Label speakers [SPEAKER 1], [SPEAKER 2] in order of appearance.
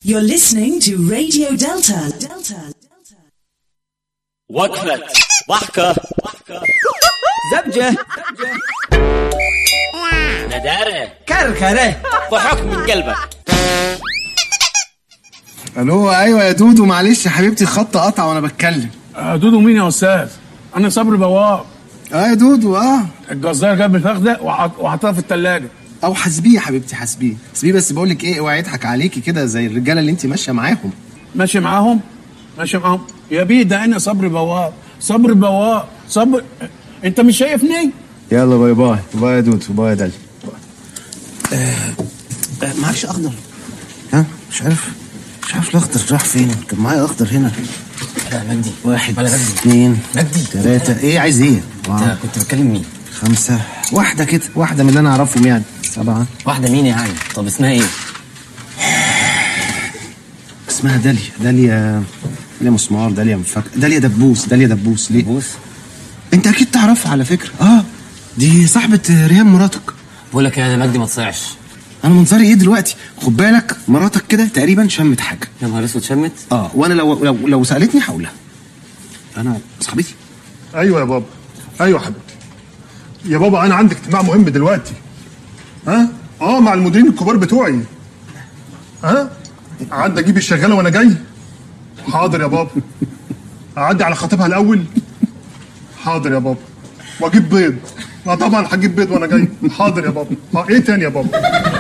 [SPEAKER 1] You're listening to Radio Delta. Delta.
[SPEAKER 2] وقفة ضحكة
[SPEAKER 3] زبجة
[SPEAKER 2] ندارة
[SPEAKER 3] كركرة
[SPEAKER 2] ضحك من قلبك
[SPEAKER 4] الو ايوه يا دودو معلش يا حبيبتي الخط قطع وانا بتكلم
[SPEAKER 5] آه، دودو مين يا استاذ؟ انا صبري بواب
[SPEAKER 4] اه يا دودو اه
[SPEAKER 5] الجزار جاب الفخده وحط- وحطها في الثلاجه
[SPEAKER 4] او حاسبيه يا حبيبتي حاسبيه حاسبيه بس بقول لك ايه اوعي يضحك عليكي كده زي الرجاله اللي انت ماشيه معاهم
[SPEAKER 5] ماشي معاهم ماشي معاهم يا بيه ده انا صبري بواب صبري بواب صبر انت مش شايفني؟
[SPEAKER 4] يلا باي باي باي يا دودو باي يا دالي معكش اخضر ها مش عارف مش عارف الاخضر راح فين كان معايا اخضر هنا
[SPEAKER 3] لا مجدي
[SPEAKER 4] واحد
[SPEAKER 3] ولا مجدي
[SPEAKER 4] اثنين
[SPEAKER 3] مجدي
[SPEAKER 4] ثلاثة ايه عايز ايه؟
[SPEAKER 3] انت
[SPEAKER 4] أربعة
[SPEAKER 3] كنت بتكلم مين؟
[SPEAKER 4] خمسة واحدة كده واحدة من اللي أنا أعرفهم يعني سبعة
[SPEAKER 3] واحدة مين يعني؟ طب اسمها ايه؟
[SPEAKER 4] اسمها داليا داليا داليا مسمار داليا مفك داليا دبوس داليا دبوس ليه؟
[SPEAKER 3] بوس
[SPEAKER 4] أنت أكيد تعرفها على فكرة أه دي صاحبة ريهام مراتك
[SPEAKER 3] بقول لك يا مجدي ما تصيعش
[SPEAKER 4] أنا منظري إيه دلوقتي؟ خد بالك مراتك كده تقريبا شمت حاجة
[SPEAKER 3] يا نهار اسود شمت
[SPEAKER 4] أه وأنا لو لو, لو سألتني هقولها أنا صاحبتي
[SPEAKER 6] ايوه يا بابا ايوه يا حبيبتي يا بابا انا عندي اجتماع مهم دلوقتي ها اه مع المديرين الكبار بتوعي ها اعدي اجيب الشغاله وانا جاي حاضر يا بابا اعدي على خطيبها الاول حاضر يا بابا واجيب بيض لا طبعا هجيب بيض وانا جاي حاضر يا بابا اه ايه تاني يا بابا